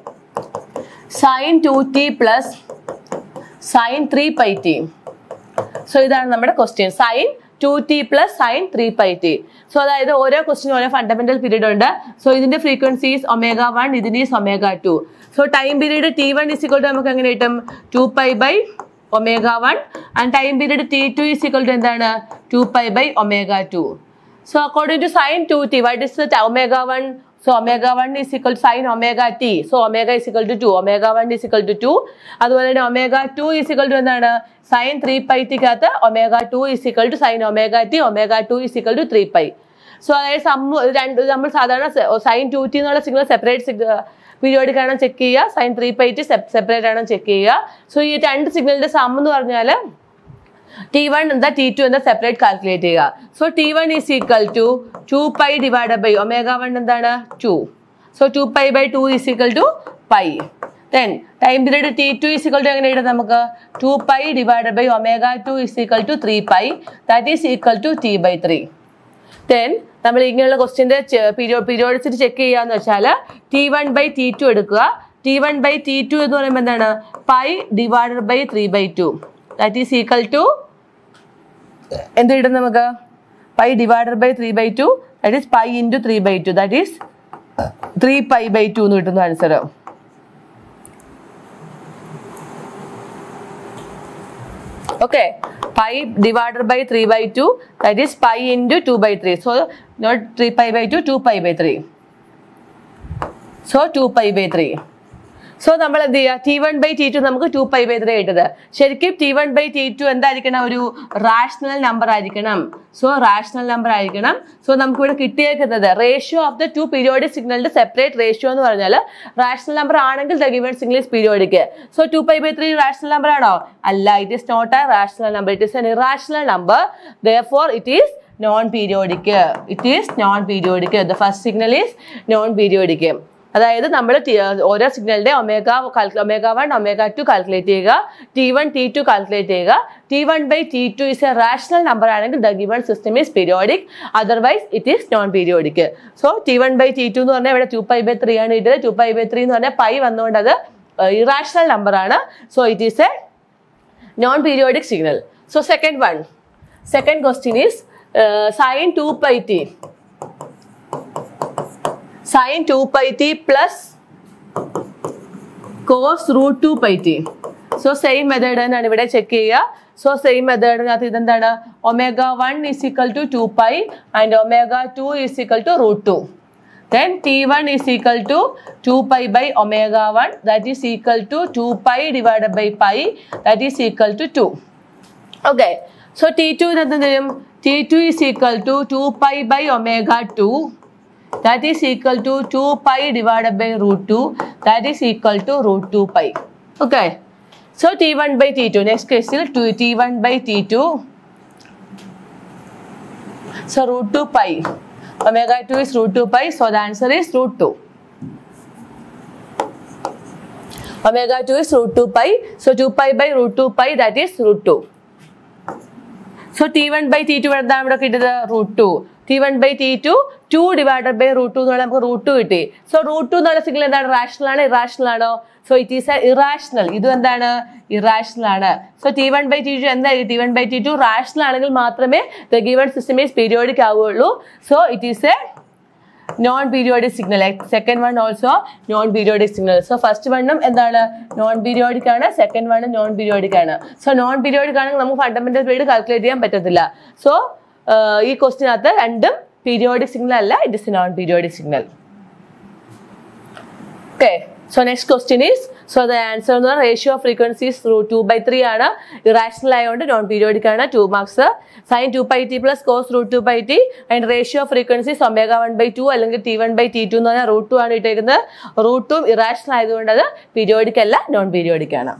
[SPEAKER 1] sine two t plus sine three pi t so ഇതാണ് നമ്മുടെ question sine two t plus sine three pi t so അതായത് ഓരോ ക്വസ്റ്റിനും ഓരോ ഫണ്ടമെന്റൽ പീരീഡ് ഉണ്ട് സോ ഇതിന്റെ ഫ്രീക്വൻസീസ് ഒമേഗ വൺ ഇതിന്റെ is omega two so time period t one is equal to നമുക്ക് എങ്ങനെ കിട്ടും two pi by omega one and time period t two is equal to എന്താണ് two pi by omega two so according to sine two t what is omega one so omega one is equal sine omega t so omega is equal to two omega one is equal to two അതുപോലെ തന്നെ omega two is equal to എന്താണ് സൈൻ ത്രീ പൈ ടിക്കകത്ത് omega two is equal to sine omega t omega two is equal to three pi സോ അതായത് സമ്മ് രണ്ട് നമ്മൾ സാധാരണ സൈൻ ടു ടി എന്നുള്ള സിഗ്നൽ സെപ്പറേറ്റ് പീരിയോഡിക് ആണോ ചെക്ക് ചെയ്യുക sine three pi t separate ആണോ ചെക്ക് ചെയ്യുക സോ ഈ രണ്ട് സിഗ്നലിന്റെ സം എന്ന് പറഞ്ഞാൽ ടി വൺ എന്താ ടി ടു എന്താ സെപ്പറേറ്റ് കാൽക്കുലേറ്റ് ചെയ്യുക so T one is equal to two pi divide by omega one എന്താണ് to so two pi by two is equal to pi then time period t two is equal to എങ്ങനെ എഴുതാം നമുക്ക് two pi divide by omega two is equal to three pi that is equal to t by three then നമ്മൾ ഇങ്ങനെയുള്ള ക്വസ്റ്റിന്റെ പീരിയോ പീരിയോഡിസിറ്റി ചെക്ക് ചെയ്യാന്ന് വെച്ചാൽ t one by T two എടുക്കുക t one by T two എന്ന് പറയുമ്പോൾ എന്താണ് pi divided by three by two that is equal to എന്ത് കിട്ടും നമുക്ക് pi divided by three by two that is pi into three by two that is three pi by two എന്ന് കിട്ടുന്ന answer okay pi divided by three by two that is pi into two by three so not three pi by two two pi by three so two pi by three so നമ്മൾ എന്ത് ചെയ്യുക t one by T two നമുക്ക് ടു പൈ ബൈ ത്രീ കിട്ടത് ശരിക്കും t one by T two എന്തായിരിക്കണം ഒരു റാഷണൽ നമ്പർ ആയിരിക്കണം സോ റാഷണൽ നമ്പർ ആയിരിക്കണം സോ നമുക്ക് ഇവിടെ കിട്ടിയേക്കുന്നത് ratio of the two periodic സിഗ്നലിന്റെ സെപ്പറേറ്റ് റേഷ്യോ എന്ന് പറഞ്ഞാൽ റാഷണൽ നമ്പർ ആണെങ്കിൽ the given signal is periodic so two pi by three rational number ആണോ അല്ല it is not a rational number it is an irrational number therefore it is non periodic it is non periodic the first signal is non periodic അതായത് നമ്മൾ ഓരോ സിഗ്നലിന്റെ omega omega one omega two calculate ചെയ്യുക t one t two calculate ചെയ്യുക t one by T two is a rational number ആണെങ്കിൽ the given system is periodic otherwise it is non periodic so T one by T two എന്ന് പറഞ്ഞാൽ ഇവിടെ ടു പൈ ബൈ ത്രീ ആണ് കിട്ടിയത് ടു പൈ ബൈ ത്രീ എന്ന് പറഞ്ഞാൽ പൈ വന്നുകൊണ്ട് അത് ഇറാഷണൽ നമ്പർ ആണ് so it is a non periodic signal so second one second question is sine two pi t sine two pi t plus cos root two pi t so same method തന്നെയാണ് ഇവിടെ ചെക്ക് ചെയ്യുക സോ സെയിം മെത്തേഡിനകത്ത് ഇതെന്താണ് omega one is equal to two pi and omega two is equal to root two then t1 is equal to 2 pi by omega 1 that is equal to 2 pi divided by pi that is equal to 2 okay so t2 എന്ത് തരും t2 is equal to 2 pi by omega 2 that is equal to 2 pi divided by root 2 that is equal to root 2 pi okay so t1 by t2 next question 2 t1 by t2 so root 2 pi omega 2 is root 2 pi so the answer is root 2 omega 2 is root 2 pi so 2 pi by root 2 pi that is root 2 so T one by T two എന്താണ് ഇവിടെ കിട്ടിയത് root two T one by T two two divided by root two എന്നുള്ള നമുക്ക് റൂട്ട് ടു കിട്ടി സോ റൂട്ട് ടു എന്നുള്ള സിഗ്നൽ എന്താണ് റാഷണൽ ആണ് ഇറാഷണൽ ആണോ so it is a irrational ഇതും എന്താണ് ഇറാഷണൽ ആണ് so T one by T two എന്തായിരിക്കും T one by T two rational ആണെങ്കിൽ മാത്രമേ the given system is periodic ആവുകയുള്ളൂ so it is a non periodic signal second one also non periodic signal so first വണ്ണും എന്താണ് നോൺ പീരിയോഡിക് ആണ് സെക്കൻഡ് വണ്ണും നോൺ പീരിയോഡിക് ആണ് സോ നോൺ പീരിയോഡിക് ആണെങ്കിൽ നമുക്ക് ഫണ്ടമെന്റൽ പീരീഡ് കാൽക്കുലേറ്റ് ചെയ്യാൻ പറ്റത്തില്ല സോ ഈ ക്വസ്റ്റിനകത്ത് രണ്ടും പീരിയോഡിക് സിഗ്നൽ അല്ല it is non periodic signal okay so next question is so the answer എന്ന് പറഞ്ഞാൽ റേഷ്യോ ഓഫ് ഫ്രീക്വൻസീസ് ത്രൂ ടു ബൈ ത്രീ ആണ് ഇറാഷണൽ ആയതുകൊണ്ട് നോൺ പീരിയോഡിക് ആണ് two marks sine two by T plus cos root two by T and ratio of frequencies omega one by two അല്ലെങ്കിൽ T one by T two എന്ന് പറഞ്ഞാൽ റൂട്ട് ടു ആണ് ഇട്ടേക്കുന്നത് റൂട്ടും ഇറാഷണൽ ആയതുകൊണ്ട് അത് പീരിയോഡിക് അല്ല നോൺ പീരിയോഡിക് ആണ്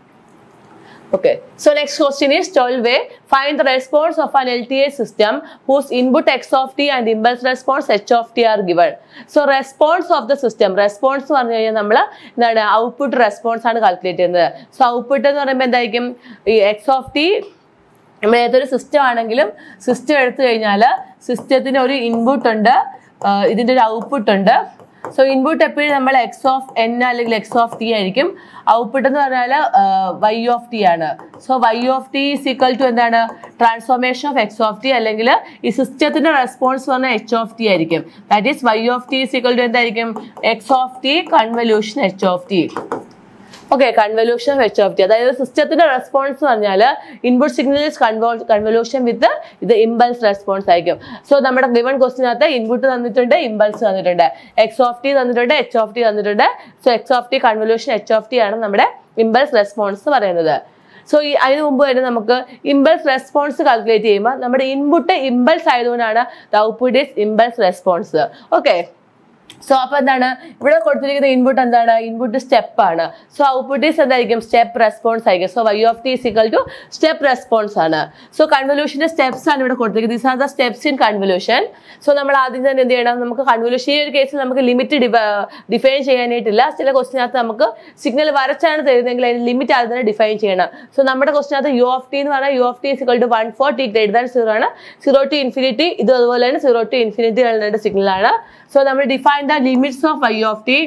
[SPEAKER 1] Okay, so next question is 12a. Find the response of an LTA system whose input x of t and impulse response h of t are given. So response of the system, response എന്ന് പറഞ്ഞു കഴിഞ്ഞാൽ നമ്മൾ എന്താണ് ഔട്ട്പുട്ട് റെസ്പോൺസ് ആണ് കാൽക്കുലേറ്റ് ചെയ്യുന്നത് സോ ഔട്ട്പുട്ട് എന്ന് പറയുമ്പോൾ എന്തായിരിക്കും ഈ എക്സ് ഓഫ് ടി നമ്മൾ ഏതൊരു സിസ്റ്റം ആണെങ്കിലും സിസ്റ്റം എടുത്തു കഴിഞ്ഞാൽ സിസ്റ്റത്തിന് ഒരു ഇൻപുട്ട് ഉണ്ട് ആഹ് ഇതിന്റെ ഒരു ഔട്ട്പുട്ട് ഉണ്ട് സോ ഇൻപുട്ട് എപ്പോഴും നമ്മൾ എക്സ് ഓഫ് എൻ അല്ലെങ്കിൽ എക്സ് ഓഫ് ടി ആയിരിക്കും ഔട്ട്പുട്ട് എന്ന് പറഞ്ഞാൽ വൈ ഓഫ് ടി ആണ് so Y of T is equal to എന്താണ് transformation of X of T അല്ലെങ്കിൽ ഈ സിസ്റ്റത്തിന്റെ റെസ്പോൺസ് പറഞ്ഞാൽ എച്ച് ഓഫ് ടി ആയിരിക്കും that is Y of T is equal to എന്തായിരിക്കും X of T convolution H of T okay convolution വെച്ച് ഓഫ് ടി അതായത് സിസ്റ്റത്തിന്റെ റെസ്പോൺസ് എന്ന് പറഞ്ഞാൽ ഇൻപുട്ട് സിഗ്നൽ കൺവല്യൂഷൻ വിത്ത് ഇത് ഇമ്പൾസ് റെസ്പോൺസ് ആയിരിക്കും സോ നമ്മുടെ ഗിവൺ ക്വസ്റ്റിനകത്ത് ഇൻപുട്ട് തന്നിട്ടുണ്ട് ഇമ്പൾസ് തന്നിട്ടുണ്ട് എക്സ് ഓഫ് ടി തന്നിട്ടുണ്ട് എച്ച് ഓഫ് ടി തന്നിട്ടുണ്ട് so X of T convolution H of T ആണ് നമ്മുടെ ഇമ്പൾസ് റെസ്പോൺസ് എന്ന് പറയുന്നത് സോ ഈ അതിന് മുമ്പ് തന്നെ നമുക്ക് ഇമ്പൾസ് റെസ്പോൺസ് കാൽക്കുലേറ്റ് ചെയ്യുമ്പോൾ നമ്മുടെ ഇൻപുട്ട് ഇമ്പൾസ് ആയതുകൊണ്ടാണ് the output is impulse response okay so അപ്പൊ എന്താണ് ഇവിടെ കൊടുത്തിരിക്കുന്ന ഇൻപുട്ട് എന്താണ് ഇൻപുട്ട് സ്റ്റെപ്പ് ആണ് സോ ഔട്ട്പുട്ട് ഈസ് എന്തായിരിക്കും സ്റ്റെപ്പ് റെസ്പോൺസ് ആയിരിക്കും so Y of T is equal to step response ആണ് സോ കൺവല്യൂഷന്റെ സ്റ്റെപ്സ് ആണ് ഇവിടെ കൊടുത്തിരിക്കുന്നത് these are the steps in convolution so നമ്മൾ ആദ്യം തന്നെ എന്ത് ചെയ്യണം നമുക്ക് കൺവല്യൂഷൻ ഈ ഒരു കേസിൽ നമുക്ക് ലിമിറ്റ് ഡിഫൈൻ ചെയ്യാനായിട്ടില്ല ചില ക്വസ്റ്റിനകത്ത് നമുക്ക് സിഗ്നൽ വരച്ചാണ് തരുന്നതെങ്കിൽ അതിന് ലിമിറ്റ് ആദ്യം തന്നെ ഡിഫൈൻ ചെയ്യണം സോ നമ്മുടെ ക്വസ്റ്റിനകത്ത് യു ഓഫ് ടി എന്ന് പറഞ്ഞാൽ U of T is equal to one for T greater than zero ആണ് സീറോ ടു ഇൻഫിനിറ്റി ഇത് അതുപോലെ തന്നെ സീറോ ടു ഇൻഫിനിറ്റി രണ്ട് സിഗ്നൽ ആണ് സോ നമ്മൾ define the limits of I of T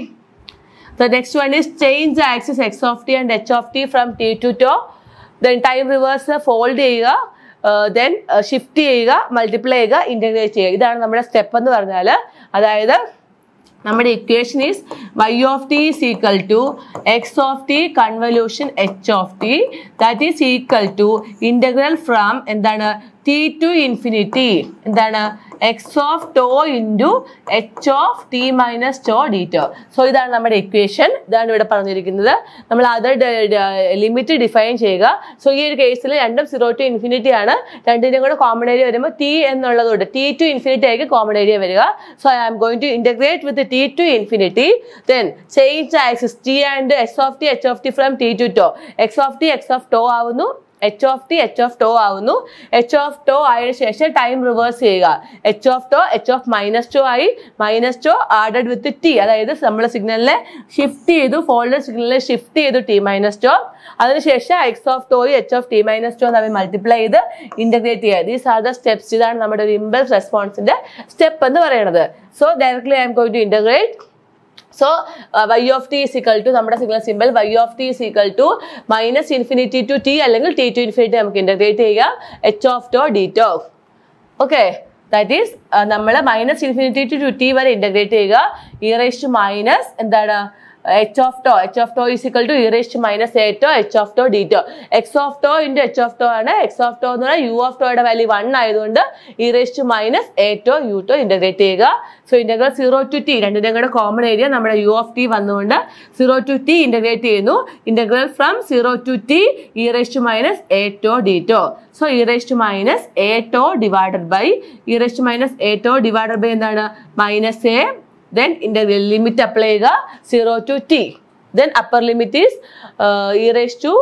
[SPEAKER 1] The next one is change the axis x of t and h of t from t to tau. Then time reverse fold ചെയ്യുക ദെൻ ഷിഫ്റ്റ് ചെയ്യുക മൾട്ടിപ്ലൈ ചെയ്യുക ഇന്റഗ്രേറ്റ് ചെയ്യുക ഇതാണ് നമ്മുടെ സ്റ്റെപ്പ് എന്ന് പറഞ്ഞാൽ അതായത് നമ്മുടെ equation is Y of T is equal to X of T convolution H of T that is equal to integral from എന്താണ് ടി ടു ഇൻഫിനിറ്റി എന്താണ് X of tau into H of T minus tau D tau so ഇതാണ് നമ്മുടെ ഇക്വേഷൻ ഇതാണ് ഇവിടെ പറഞ്ഞിരിക്കുന്നത് നമ്മൾ അത് ലിമിറ്റ് ഡിഫൈൻ ചെയ്യുക സോ ഈ ഒരു കേസിൽ രണ്ടും സീറോ ടു ഇൻഫിനിറ്റി ആണ് രണ്ടിനും കൂടെ കോമൺ ഏരിയ വരുമ്പോൾ ടി എന്നുള്ളതുകൊണ്ട് ടി ടു ഇൻഫിനിറ്റി ആയിരിക്കും കോമൺ ഏരിയ വരിക so I am going to integrate with T to infinity then change axis T and S of T H of T from T to tau X of T X of tau ആവുന്നു H of T H of tau ആവുന്നു എച്ച് ഓഫ് ടോ ആയതിനു ശേഷം ടൈം റിവേഴ്സ് ചെയ്യുക H of tau H of minus to ആയി minus tau added with T അതായത് നമ്മൾ സിഗ്നലിനെ ഷിഫ്റ്റ് ചെയ്തു ഫോൾഡർ സിഗ്നലിനെ ഷിഫ്റ്റ് ചെയ്തു ടി മൈനസ് ടു അതിനുശേഷം X of tau H of T minus tau തമ്മിൽ മൾട്ടിപ്ലൈ ചെയ്ത് ഇന്റഗ്രേറ്റ് ചെയ്യുക ദീസ് ആർ ദ സ്റ്റെപ്സ് ഇതാണ് നമ്മുടെ ഒരു ഇമ്പൾസ് റെസ്പോൺസിന്റെ സ്റ്റെപ്പ് എന്ന് പറയുന്നത് so directly I'm going to integrate so Y of T is equal to നമ്മുടെ signal simple Y of T is equal to minus infinity to T അല്ലെങ്കിൽ ടി ടു ഇൻഫിനിറ്റി നമുക്ക് ഇന്റഗ്രേറ്റ് ചെയ്യുക H of tau D tau okay that is നമ്മൾ മൈനസ് ഇൻഫിനിറ്റി ടു ടി വരെ ഇന്റഗ്രേറ്റ് ചെയ്യുക ഇ റേസ് ടു മൈനസ് എന്താണ് H of tau H of tau is equal to e raised to minus A tau H of tau D tau X of tau into H of tau ആണ് എക്സ് ഓഫ് ടോ എന്ന് പറഞ്ഞാൽ യു ഓഫ് ടോയുടെ വാല്യൂ വൺ ആയതുകൊണ്ട് e raised to minus A tau U tau integrate ചെയ്യുക so integral zero to T രണ്ടിനും കൂടെ കോമൺ ഏരിയ നമ്മുടെ യു ഓഫ് ടി വന്നുകൊണ്ട് സീറോ ടു ടി ഇന്റഗ്രേറ്റ് ചെയ്യുന്നു integral from zero to T e raised to minus A tau D tau so e raised to minus A tau divided by e raised to minus A tau divided by എന്താണ് minus A then integral limit apply ചെയ്യുക zero to T then upper limit is uh, e raised to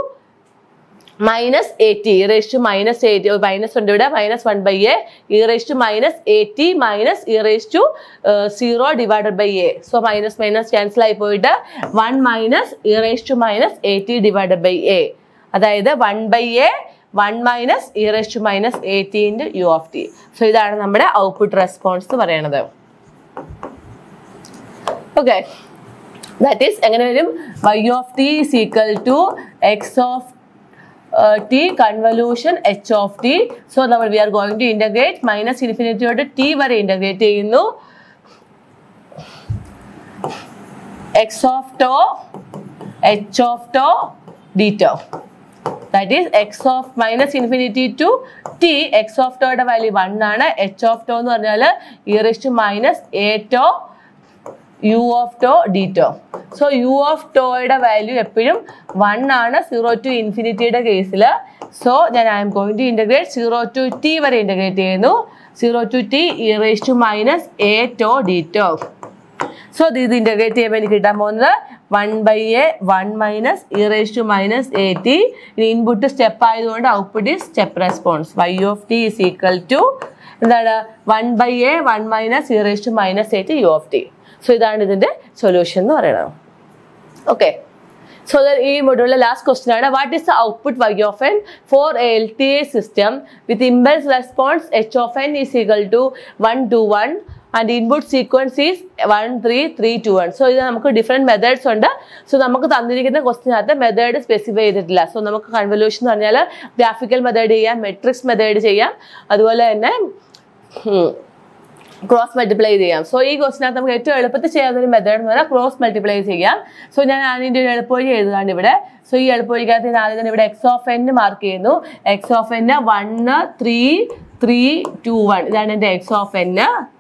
[SPEAKER 1] minus A T e raised to minus A T minus ഉണ്ട് ഇവിടെ minus one by A e raised to minus A T minus e raised to zero divided by A so minus minus cancel ആയി പോയിട്ട് one minus e raised to minus A T divided by A അതായത് one by A one minus e raised to minus A T into U of T so ഇതാണ് നമ്മുടെ ഔട്ട്പുട്ട് റെസ്പോൺസ് എന്ന് പറയുന്നത് ഓക്കെ ദാറ്റ് ഈസ് എങ്ങനെ വരും Y of T is equal to X of T convolution H of T so നമ്മൾ we are going to integrate minus ഇൻഫിനിറ്റിയോട് ടി വരെ ഇന്റഗ്രേറ്റ് ചെയ്യുന്നു X of tau H of tau D tau that is X of minus infinity to T X of ടോയുടെ വാല്യൂ വൺ ആണ് എച്ച് ഓഫ് ടോ എന്ന് പറഞ്ഞാൽ e raised minus A tau U of tau D tau so U of ടോയുടെ വാല്യൂ എപ്പോഴും വൺ ആണ് സീറോ ടു ഇൻഫിനിറ്റിയുടെ കേസിൽ സോ ഞാൻ I'm going to integrate zero to T വരെ ഇൻ്റഗ്രേറ്റ് ചെയ്യുന്നു zero to T e raised to minus A tau D tau so ഇത് ഇൻ്റഗ്രേറ്റ് ചെയ്യുമ്പോൾ എനിക്ക് കിട്ടാൻ പോകുന്നത് one by A one minus e raised to minus A T ഇനി ഇൻപുട്ട് സ്റ്റെപ്പ് ആയതുകൊണ്ട് output is step response Y of T is equal to എന്താണ് one by A one minus e raised to minus A T U of T so ഇതാണ് ഇതിൻ്റെ സൊല്യൂഷൻ എന്ന് പറയുന്നത് ഓക്കെ സോ ഈ മൊഡ്യൂളിലെ ലാസ്റ്റ് ക്വസ്റ്റൻ ആണ് what is the output Y of N for a L T A system with impulse response H of N is equal to one two one and input sequence is one three three two one so ഇത് നമുക്ക് ഡിഫറെൻറ്റ് മെത്തേഡ്സ് ഉണ്ട് സോ നമുക്ക് തന്നിരിക്കുന്ന ക്വസ്റ്റിനകത്ത് മെത്തേഡ് സ്പെസിഫൈ ചെയ്തിട്ടില്ല സോ നമുക്ക് കൺവല്യൂഷൻ എന്ന് പറഞ്ഞാൽ ഗ്രാഫിക്കൽ മെത്തേഡ് ചെയ്യാം മെട്രിക്സ് മെത്തേഡ് ചെയ്യാം അതുപോലെ തന്നെ ക്രോസ് മൾട്ടിപ്ലൈ ചെയ്യാം സോ ഈ ക്വസ്റ്റിനകത്ത് നമുക്ക് ഏറ്റവും എളുപ്പത്തിൽ ചെയ്യാവുന്ന ഒരു മെത്തേഡ് എന്ന് പറഞ്ഞാൽ ക്രോസ് മൾട്ടിപ്ലൈ ചെയ്യാം സോ ഞാൻ അതിൻ്റെ ഒരു എളുപ്പവഴി എഴുതുകയാണ് ഇവിടെ സോ ഈ എളുപ്പവഴിക്കകത്ത് ഞാൻ ആദ്യം തന്നെ ഇവിടെ എക്സ് ഓഫ് എൻ മാർക്ക് ചെയ്യുന്നു X of N one three three two one ഇതാണ് എൻ്റെ എക്സ് ഓഫ് എൻ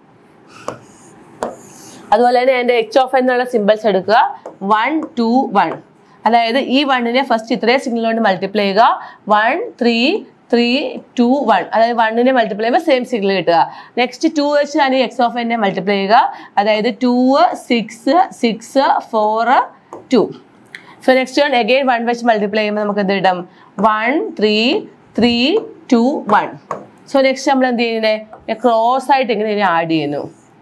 [SPEAKER 1] അതുപോലെ തന്നെ എൻ്റെ എച്ച് ഓഫ് എന്നുള്ള സിമ്പിൾസ് എടുക്കുക വൺ ടു വൺ അതായത് ഈ വണ്ണിനെ ഫസ്റ്റ് ഇത്രയും സിഗ്നൽ കൊണ്ട് മൾട്ടിപ്ലൈ ചെയ്യുക one three three two one അതായത് വണ്ണിനെ മൾട്ടിപ്ലൈ ചെയ്യുമ്പോൾ സെയിം സിഗ്നൽ കിട്ടുക നെക്സ്റ്റ് ടു വെച്ച് ഞാൻ ഈ എക്സ് ഓഫ് എന്നെ മൾട്ടിപ്ലൈ ചെയ്യുക അതായത് two six six four to so next one again one വെച്ച് മൾട്ടിപ്ലൈ ചെയ്യുമ്പോൾ നമുക്ക് എന്ത് കിട്ടും one three three two one so next നമ്മൾ എന്ത് ചെയ്യുന്നത് ക്രോസ് ആയിട്ട് ഇങ്ങനെ ഇതിനെ ആഡ് ചെയ്യുന്നു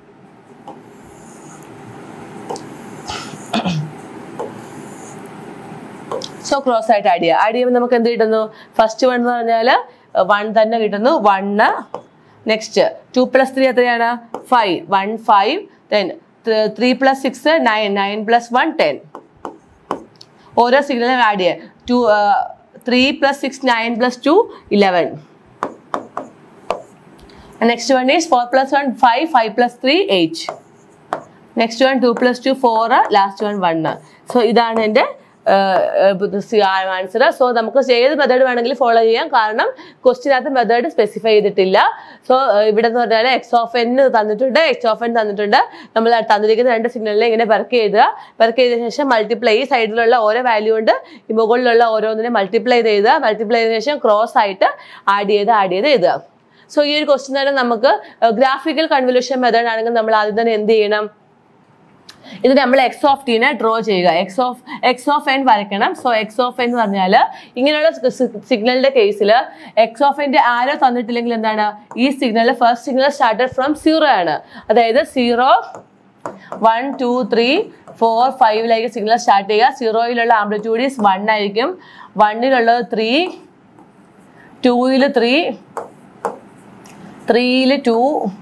[SPEAKER 1] സോ ക്രോസ് ആയിട്ട് ആഡ് ചെയ്യുക ആഡ് ചെയ്യുമ്പോൾ നമുക്ക് എന്ത് കിട്ടുന്നു ഫസ്റ്റ് വൺ എന്ന് പറഞ്ഞാൽ വൺ തന്നെ കിട്ടുന്നു one next two plus three എത്രയാണ് five one five then three plus six nine nine plus one ten ഓരോ സിഗ്നലും ആഡ് ചെയ്യുക two three plus six nine plus two eleven next one is four plus one five five plus three eight next one two plus two four last one one so ഇതാണ് എൻ്റെ ആൻസർ സോ നമുക്ക് ഏത് മെത്തേഡ് വേണമെങ്കിലും ഫോളോ ചെയ്യാം കാരണം ക്വസ്റ്റിനകത്ത് മെത്തേഡ് സ്പെസിഫൈ ചെയ്തിട്ടില്ല സോ ഇവിടെ എന്ന് പറഞ്ഞാൽ എക്സ് ഓഫ് എൻ തന്നിട്ടുണ്ട് എക്സ് ഓഫ് എൻ തന്നിട്ടുണ്ട് നമ്മൾ തന്നിരിക്കുന്ന രണ്ട് സിഗ്നലിനെ ഇങ്ങനെ വർക്ക് ചെയ്തുക വർക്ക് ചെയ്തതിനു ശേഷം മൾട്ടിപ്ലൈ ഈ സൈഡിലുള്ള ഓരോ വാല്യൂ കൊണ്ട് ഈ മുകളിലുള്ള ഓരോന്നിനെ മൾട്ടിപ്ലൈ ചെയ്ത് മൾട്ടിപ്ലൈ ചെയ്തതിനു ശേഷം ക്രോസ് ആയിട്ട് ആഡ് ചെയ്ത് ആഡ് ചെയ്ത് എഴുതുക സോ ഈ ഒരു ക്വസ്റ്റ്യൻ തന്നെ നമുക്ക് ഗ്രാഫിക്കൽ കൺവല്യൂഷൻ മെത്തേഡ് ആണെങ്കിൽ നമ്മൾ ആദ്യം തന്നെ എന്ത് ചെയ്യണം ഇത് നമ്മൾ എക്സ് ഓഫ് ടീനെ ഡ്രോ ചെയ്യുക x of X of n വരയ്ക്കണം സോ എക്സ് ഓഫ് എൻ എന്ന് പറഞ്ഞാൽ ഇങ്ങനെയുള്ള സിഗ്നലിന്റെ കേസിൽ എക്സ് ഓഫ് എൻ്റെ ആരോ തന്നിട്ടില്ലെങ്കിൽ എന്താണ് ഈ signal first signal started from zero ആണ് അതായത് zero one two three four ഫൈവിലേക്ക് സിഗ്നൽ സ്റ്റാർട്ട് ചെയ്യുക സീറോയിലുള്ള ആംപ്ലിറ്റ്യൂഡ് ഈസ് വൺ ആയിരിക്കും വണ്ണിലുള്ളത് ത്രീ ടൂയിൽ ത്രീ ത്രീയിൽ ടു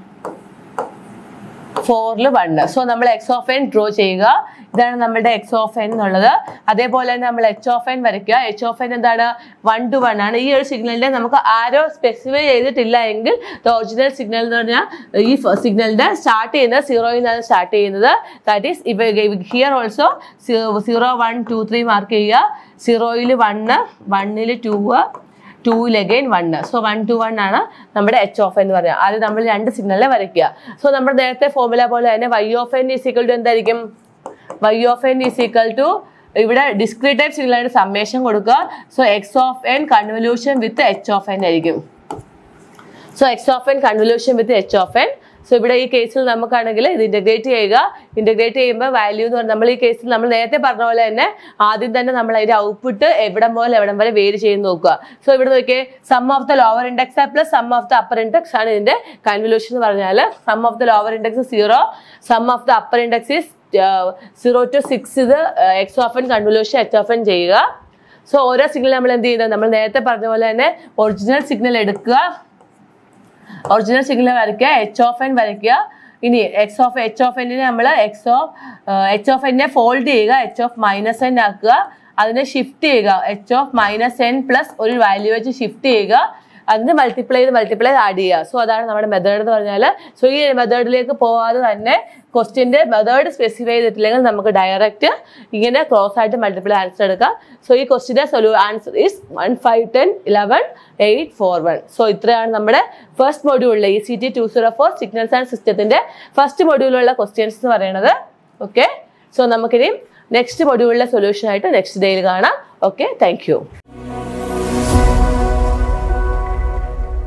[SPEAKER 1] ഫോറിൽ വണ്ണ് സോ നമ്മൾ എക്സ് ഓഫ് എൻ ഡ്രോ ചെയ്യുക ഇതാണ് നമ്മുടെ എക്സ് ഓഫ് എൻ എന്നുള്ളത് അതേപോലെ തന്നെ നമ്മൾ എച്ച് ഓഫ് എൻ വരയ്ക്കുക എച്ച് ഓഫ് എൻ എന്താണ് വൺ ടു വൺ ആണ് ഈ ഒരു സിഗ്നലിന്റെ നമുക്ക് ആരോ സ്പെസിഫൈ ചെയ്തിട്ടില്ല എങ്കിൽ ഒറിജിനൽ സിഗ്നൽ എന്ന് പറഞ്ഞാൽ ഈ സിഗ്നലിന്റെ സ്റ്റാർട്ട് ചെയ്യുന്നത് സീറോയിൽ നിന്നാണ് സ്റ്റാർട്ട് ചെയ്യുന്നത് that is here also zero one two three mark ചെയ്യുക സീറോയിൽ വണ്ണ് വണ്ണിൽ ടൂ ടൂയിൽ again one so one two one ആണ് നമ്മുടെ എച്ച് ഓഫ് എന്ന് പറയുക അത് നമ്മൾ രണ്ട് സിഗ്നലിനെ വരയ്ക്കുക സോ നമ്മുടെ നേരത്തെ ഫോർമുല പോലെ തന്നെ y of N is equal to എന്തായിരിക്കും y of N is equal to ഇവിടെ ഡിസ്ക്രിറ്റൈവ് സിഗ്നലിന്റെ സമ്മേഷൻ കൊടുക്കുക so X of n convolution with h of n ആയിരിക്കും so X of n convolution with h of n so ഇവിടെ ഈ കേസിൽ നമുക്കാണെങ്കിൽ ഇത് ഇന്റഗ്രേറ്റ് ചെയ്യുക ഇന്റഗ്രേറ്റ് ചെയ്യുമ്പോൾ വാല്യൂ എന്ന് പറഞ്ഞാൽ നമ്മൾ ഈ കേസിൽ നമ്മൾ നേരത്തെ പറഞ്ഞ പോലെ തന്നെ ആദ്യം തന്നെ നമ്മൾ അതിന്റെ ഔട്ട്പുട്ട് എവിടെ മുതൽ എവിടം വരെ വേരി ചെയ്ത് നോക്കുക സോ ഇവിടെ നോക്കിയേ sum of the lower index plus sum of the upper index ആണ് ഇതിന്റെ കൺവല്യൂഷൻ എന്ന് പറഞ്ഞാൽ sum of the lower index zero sum of the upper index is zero two six ഇത് x of n convolution H of n ചെയ്യുക സോ ഓരോ സിഗ്നൽ നമ്മൾ എന്ത് ചെയ്യുന്നത് നമ്മൾ നേരത്തെ പറഞ്ഞ പോലെ തന്നെ ഒറിജിനൽ സിഗ്നൽ എടുക്കുക ഒറിജിനൽ സിഗ്നൽ വരയ്ക്കുക എച്ച് ഓഫ് എൻ വരയ്ക്കുക ഇനി എക്സ് ഓഫ് എച്ച് ഓഫ് എന്നിനെ നമ്മൾ എക്സ് ഓഫ് എച്ച് ഓഫ് എന്നിനെ ഫോൾഡ് ചെയ്യുക എച്ച് ഓഫ് മൈനസ് എൻ ആക്കുക അതിനെ ഷിഫ്റ്റ് ചെയ്യുക H of minus n plus ഒരു വാല്യൂ വെച്ച് ഷിഫ്റ്റ് ചെയ്യുക അതിന് മൾട്ടിപ്ലൈ ചെയ്ത് മൾട്ടിപ്ലൈ ആഡ് ചെയ്യുക സോ അതാണ് നമ്മുടെ മെത്തേഡ് എന്ന് പറഞ്ഞാൽ സോ ഈ മെത്തേഡിലേക്ക് പോകാതെ തന്നെ ക്വസ്റ്റ്യൻ്റെ മെത്തേഡ് സ്പെസിഫൈ ചെയ്തിട്ടില്ലെങ്കിൽ നമുക്ക് ഡയറക്റ്റ് ഇങ്ങനെ ക്രോസ് ആയിട്ട് മൾട്ടിപ്ലൈ ആൻസർ എടുക്കാം സോ ഈ ക്വസ്റ്റിൻ്റെ സൊല്യൂ answer is one five ten eleven eight four one so ഇത്രയാണ് നമ്മുടെ ഫസ്റ്റ് മൊഡ്യൂളിലെ E C T two zero four signals and സിസ്റ്റത്തിൻ്റെ ഫസ്റ്റ് മൊഡ്യൂളിലുള്ള ക്വസ്റ്റ്യൻസ് എന്ന് പറയുന്നത് ഓക്കെ സോ നമുക്കിനി നെക്സ്റ്റ് മൊഡ്യൂളിലെ സൊല്യൂഷൻ ആയിട്ട് നെക്സ്റ്റ് ഡേയിൽ കാണാം ഓക്കെ താങ്ക് യു